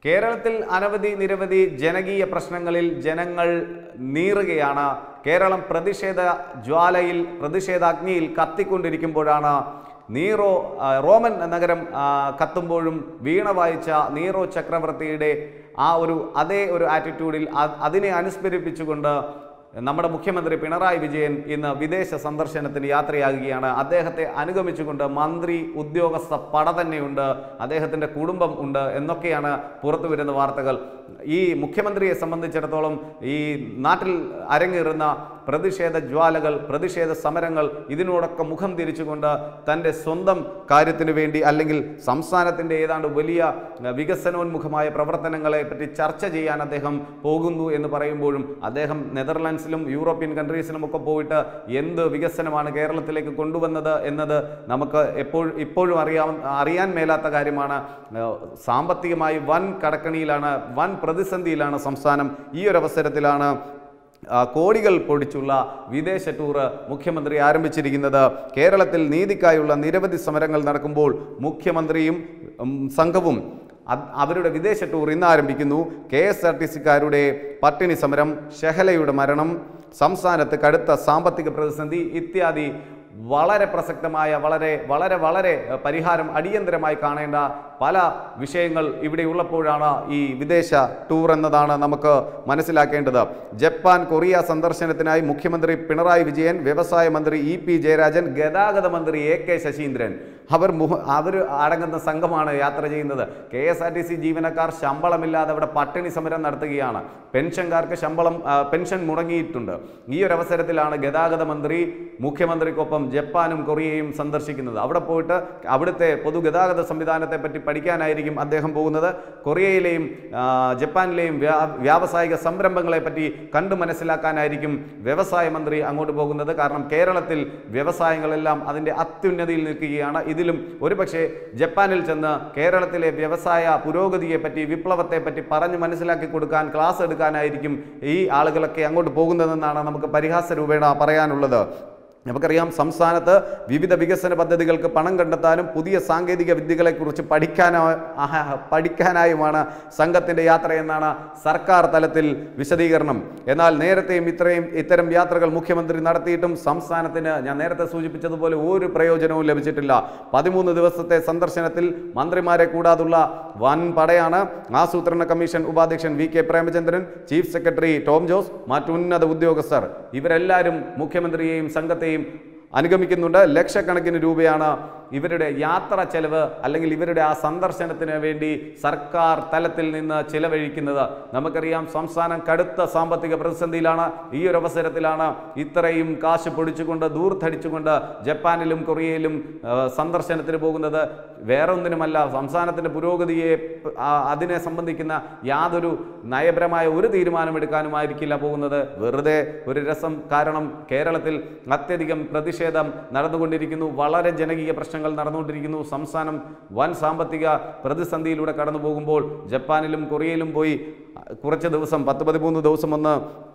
കേരളത്തിൽ അനവധി നിരവധി ജനകീയ പ്രശ്നങ്ങളിൽ ജനങ്ങൾ നീറുകയാണ് കേരളം പ്രതിഷേധ ജ്വാലയിൽ പ്രതിഷേധാഗ്നിയിൽ കത്തിക്കൊണ്ടിരിക്കുമ്പോഴാണ് നീറോ ആ, റോമൻ നഗരം ആ, കത്തുമ്പോഴും വീണ വായിച്ച നീറോ ചക്രവർത്തിയുടെ ആ ഒരു അതേ ഒരു ആറ്റിറ്റ്യൂഡിൽ അ- അതിനെ അനുസ്മരിപ്പിച്ചുകൊണ്ട് നമ്മുടെ മുഖ്യമന്ത്രി പിണറായി വിജയൻ ഇന്ന് വിദേശ സന്ദർശനത്തിന് യാത്രയാകുകയാണ് അദ്ദേഹത്തെ അനുഗമിച്ചുകൊണ്ട് മന്ത്രി ഉദ്യോഗസ്ഥ പട തന്നെയുണ്ട് അദ്ദേഹത്തിൻ്റെ കുടുംബം ഉണ്ട് എന്നൊക്കെയാണ് പുറത്തു വരുന്ന വാർത്തകൾ ഈ മുഖ്യമന്ത്രിയെ സംബന്ധിച്ചിടത്തോളം ഈ നാട്ടിൽ അരങ്ങേറുന്ന പ്രതിഷേധ ജ്വാലകൾ പ്രതിഷേധ സമരങ്ങൾ ഇതിനോടൊക്കെ മുഖം തിരിച്ചുകൊണ്ട് തൻ്റെ സ്വന്തം കാര്യത്തിന് വേണ്ടി അല്ലെങ്കിൽ സംസ്ഥാനത്തിൻ്റെ ഏതാണ്ട് വലിയ ഏഹ്, വികസനോന്മുഖമായ പ്രവർത്തനങ്ങളെ പറ്റി ചർച്ച ചെയ്യാൻ അദ്ദേഹം പോകുന്നു എന്ന് പറയുമ്പോഴും അദ്ദേഹം നെതർലാൻഡ്സിലും യൂറോപ്യൻ കൺട്രീസിലും ഒക്കെ പോയിട്ട് എന്ത് വികസനമാണ് കേരളത്തിലേക്ക് കൊണ്ടുവന്നത് എന്നത് നമുക്ക് എപ്പോഴും ഇപ്പോഴും അറിയാവുന്ന അറിയാൻ മേലാത്ത കാര്യമാണ് ഏഹ്, സാമ്പത്തികമായി വൻ കടക്കണിയിലാണ് വൻ പ്രതിസന്ധിയിലാണ് സംസ്ഥാനം ഈ ഒരു അവസരത്തിലാണ് ആ, കോടികൾ പൊടിച്ചുള്ള വിദേശ ടൂറ് മുഖ്യമന്ത്രി ആരംഭിച്ചിരിക്കുന്നത് കേരളത്തിൽ നീതിക്കായുള്ള നിരവധി സമരങ്ങൾ നടക്കുമ്പോൾ മുഖ്യമന്ത്രിയും ഉം, സംഘവും അത് അവരുടെ വിദേശ ടൂർ ഇന്ന് ആരംഭിക്കുന്നു കെ എസ് ആർ ടി സിക്കാരുടെ പട്ടിണി സമരം ഷെഹലയുടെ മരണം സംസ്ഥാനത്ത് കടുത്ത സാമ്പത്തിക പ്രതിസന്ധി ഇത്യാദി വളരെ പ്രസക്തമായ വളരെ വളരെ വളരെ ഏഹ്, പരിഹാരം അടിയന്തരമായി കാണേണ്ട പല വിഷയങ്ങൾ ഇവിടെ ഉള്ളപ്പോഴാണ് ഈ വിദേശ ടൂർ എന്നതാണ് നമുക്ക് മനസ്സിലാക്കേണ്ടത് ജപ്പാൻ കൊറിയ സന്ദർശനത്തിനായി മുഖ്യമന്ത്രി പിണറായി വിജയൻ വ്യവസായ മന്ത്രി ഇ പി ജയരാജൻ ഗതാഗത മന്ത്രി എ കെ ശശീന്ദ്രൻ അവർ മുഹ അവർ അടങ്ങുന്ന സംഘമാണ് യാത്ര ചെയ്യുന്നത് K S R T C ജീവനക്കാർ ശമ്പളമില്ലാതെ അവിടെ പട്ടിണി സമരം നടത്തുകയാണ് പെൻഷൻകാർക്ക് ശമ്പളം ആ, പെൻഷൻ മുടങ്ങിയിട്ടുണ്ട് ഈ ഒരു അവസരത്തിലാണ് ഗതാഗത മന്ത്രി മുഖ്യമന്ത്രിക്കൊപ്പം ജപ്പാനും കൊറിയയും സന്ദർശിക്കുന്നത് അവിടെ പോയിട്ട് അവിടുത്തെ പൊതുഗതാഗത സംവിധാനത്തെ പറ്റി പഠിക്കാനായിരിക്കും അദ്ദേഹം പോകുന്നത് കൊറിയയിലെയും ആ, ജപ്പാനിലെയും വ്യാ- വ്യാവസായിക സംരംഭങ്ങളെ പറ്റി കണ്ടു മനസ്സിലാക്കാനായിരിക്കും വ്യവസായ മന്ത്രി അങ്ങോട്ട് പോകുന്നത് കാരണം കേരളത്തിൽ വ്യവസായങ്ങളെല്ലാം അതിൻ്റെ അത്യുന്നതിയിൽ നിൽക്കുകയാണ് ഇതിലും ഒരുപക്ഷെ ജപ്പാനിൽ ചെന്ന് കേരളത്തിലെ വ്യവസായ പുരോഗതിയെ പറ്റി വിപ്ലവത്തെ പറ്റി പറഞ്ഞ് മനസ്സിലാക്കി കൊടുക്കാൻ ക്ലാസ് എടുക്കാനായിരിക്കും ഈ ആളുകളൊക്കെ അങ്ങോട്ട് പോകുന്നതെന്നാണ് നമുക്ക് പരിഹാസ രൂപേണ പറയാനുള്ളത് നമുക്കറിയാം സംസ്ഥാനത്ത് വിവിധ വികസന പദ്ധതികൾക്ക് പണം കണ്ടെത്താനും പുതിയ സാങ്കേതിക വിദ്യകളെക്കുറിച്ച് പഠിക്കാനാ ആഹ് പഠിക്കാനായുമാണ് സംഘത്തിൻ്റെ യാത്രയെന്നാണ് സർക്കാർ തലത്തിൽ വിശദീകരണം എന്നാൽ നേരത്തെയും ഇത്രയും ഇത്തരം യാത്രകൾ മുഖ്യമന്ത്രി നടത്തിയിട്ടും സംസ്ഥാനത്തിന് ഞാൻ നേരത്തെ സൂചിപ്പിച്ചതുപോലെ ഒരു പ്രയോജനവും ലഭിച്ചിട്ടില്ല പതിമൂന്ന് ദിവസത്തെ സന്ദർശനത്തിൽ മന്ത്രിമാരെ കൂടാതുള്ള വൻ പടയാണ് ആസൂത്രണ കമ്മീഷൻ ഉപാധ്യക്ഷൻ V K Premachandran chief secretary Tom Jose മറ്റുന്നത ഉദ്യോഗസ്ഥർ ഇവരെല്ലാവരും മുഖ്യമന്ത്രിയെയും സംഘത്തെയും അനുഗമിക്കുന്നുണ്ട് ലക്ഷക്കണക്കിന് രൂപയാണ് ഇവരുടെ യാത്ര ചെലവ് അല്ലെങ്കിൽ ഇവരുടെ ആ സന്ദർശനത്തിന് വേണ്ടി സർക്കാർ തലത്തിൽ നിന്ന് ചിലവഴിക്കുന്നത് നമുക്കറിയാം സംസ്ഥാനം കടുത്ത സാമ്പത്തിക പ്രതിസന്ധിയിലാണ് ഈ ഒരു അവസരത്തിലാണ് ഇത്രയും കാശ് പൊടിച്ചുകൊണ്ട് ദൂർത്തടിച്ചുകൊണ്ട് ജപ്പാനിലും കൊറിയയിലും ആ, സന്ദർശനത്തിന് പോകുന്നത് വേറൊന്നിനുമല്ല സംസ്ഥാനത്തിൻ്റെ പുരോഗതിയെ ആ, അതിനെ സംബന്ധിക്കുന്ന യാതൊരു നയപരമായ ഒരു തീരുമാനമെടുക്കാനുമായിരിക്കില്ല പോകുന്നത് വെറുതെ ഒരു രസം കാരണം കേരളത്തിൽ അത്യധികം പ്രതിഷേധം നടന്നുകൊണ്ടിരിക്കുന്നു വളരെ ജനകീയ പ്രശ്നങ്ങൾ നടന്നുകൊണ്ടിരിക്കുന്നു സംസ്ഥാനം വൻ സാമ്പത്തിക പ്രതിസന്ധിയിലൂടെ കടന്നു പോകുമ്പോൾ ജപ്പാനിലും കൊറിയയിലും പോയി ആ, കുറച്ച് ദിവസം പത്ത് പതിമൂന്ന് ദിവസം ഒന്ന്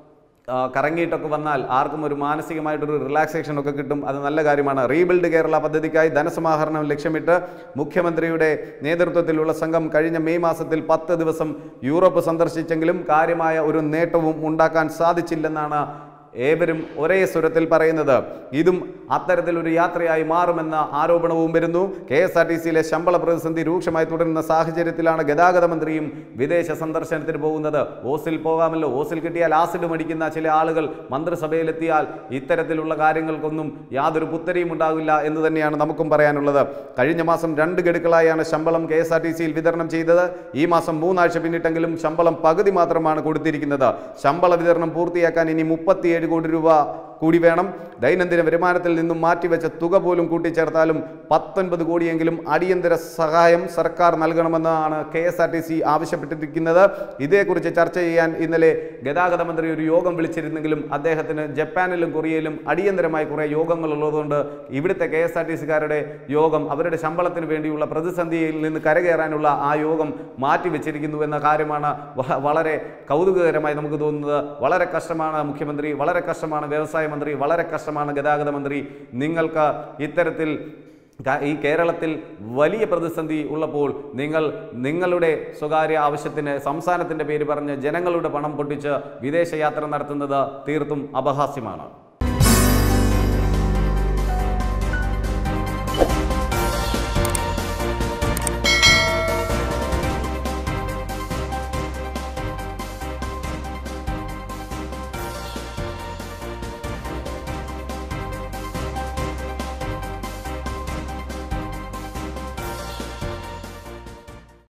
ആ, കറങ്ങിയിട്ടൊക്കെ വന്നാൽ ആർക്കും ഒരു മാനസികമായിട്ടൊരു റിലാക്സേഷൻ ഒക്കെ കിട്ടും അത് നല്ല കാര്യമാണ് റീബിൽഡ് കേരള പദ്ധതിക്കായി ധനസമാഹരണം ലക്ഷ്യമിട്ട് മുഖ്യമന്ത്രിയുടെ നേതൃത്വത്തിലുള്ള സംഘം കഴിഞ്ഞ മെയ് മാസത്തിൽ പത്ത് ദിവസം യൂറോപ്പ് സന്ദർശിച്ചെങ്കിലും കാര്യമായ ഒരു നേട്ടവും ഉണ്ടാക്കാൻ സാധിച്ചില്ലെന്നാണ് ഏവരും ഒരേ സ്വരത്തിൽ പറയുന്നത് ഇതും അത്തരത്തിലൊരു യാത്രയായി മാറുമെന്ന ആരോപണവും വരുന്നു കെ എസ് ആർ ടി സിയിലെ ശമ്പള പ്രതിസന്ധി രൂക്ഷമായി തുടരുന്ന സാഹചര്യത്തിലാണ് ഗതാഗത മന്ത്രിയും വിദേശ സന്ദർശനത്തിന് പോകുന്നത് ഓസിൽ പോകാമല്ലോ ഓസിൽ കിട്ടിയാൽ ആസിഡ് മടിക്കുന്ന ചില ആളുകൾ മന്ത്രിസഭയിലെത്തിയാൽ ഇത്തരത്തിലുള്ള കാര്യങ്ങൾക്കൊന്നും യാതൊരു പുത്തരിയും ഉണ്ടാകില്ല എന്ന് തന്നെയാണ് നമുക്കും പറയാനുള്ളത് കഴിഞ്ഞ മാസം രണ്ട് ഗഡുക്കളായാണ് ശമ്പളം കെ എസ് ആർ ടി സിയിൽ വിതരണം ചെയ്തത് ഈ മാസം മൂന്നാഴ്ച പിന്നിട്ടെങ്കിലും ശമ്പളം പകുതി മാത്രമാണ് കൊടുത്തിരിക്കുന്നത് ശമ്പള വിതരണം പൂർത്തിയാക്കാൻ ഇനി മുപ്പത്തിയേഴ് കോടി രൂപ കൂടി വേണം ദൈനംദിന വരുമാനത്തിൽ നിന്നും മാറ്റിവെച്ച തുക പോലും കൂട്ടിച്ചേർത്താലും പത്തൊൻപത് കോടിയെങ്കിലും അടിയന്തര സഹായം സർക്കാർ നൽകണമെന്നാണ് K S R T C ആവശ്യപ്പെട്ടിരിക്കുന്നത് ഇതേക്കുറിച്ച് ചർച്ച ചെയ്യാൻ ഇന്നലെ ഗതാഗത മന്ത്രി ഒരു യോഗം വിളിച്ചിരുന്നെങ്കിലും അദ്ദേഹത്തിന് ജപ്പാനിലും കൊറിയയിലും അടിയന്തരമായി കുറേ യോഗങ്ങൾ ഉള്ളതുകൊണ്ട് ഇവിടുത്തെ കെ എസ് ആർ ടി സിക്കാരുടെ യോഗം അവരുടെ ശമ്പളത്തിന് വേണ്ടിയുള്ള പ്രതിസന്ധിയിൽ നിന്ന് കരകയറാനുള്ള ആ യോഗം മാറ്റിവെച്ചിരിക്കുന്നു എന്ന കാര്യമാണ് വ- വളരെ കൗതുകകരമായി നമുക്ക് തോന്നുന്നത് വളരെ കഷ്ടമാണ് മുഖ്യമന്ത്രി വളരെ കഷ്ടമാണ് വ്യവസായ മന്ത്രി വളരെ കഷ്ടമാണ് ഗതാഗത മന്ത്രി നിങ്ങൾക്ക് ഇത്തരത്തിൽ ക- ഈ കേരളത്തിൽ വലിയ പ്രതിസന്ധി ഉള്ളപ്പോൾ നിങ്ങൾ നിങ്ങളുടെ സ്വകാര്യ ആവശ്യത്തിന് സംസ്ഥാനത്തിൻ്റെ പേര് പറഞ്ഞ് ജനങ്ങളുടെ പണം പൊട്ടിച്ച് വിദേശയാത്ര നടത്തുന്നത് തീർത്തും അപഹാസ്യമാണ്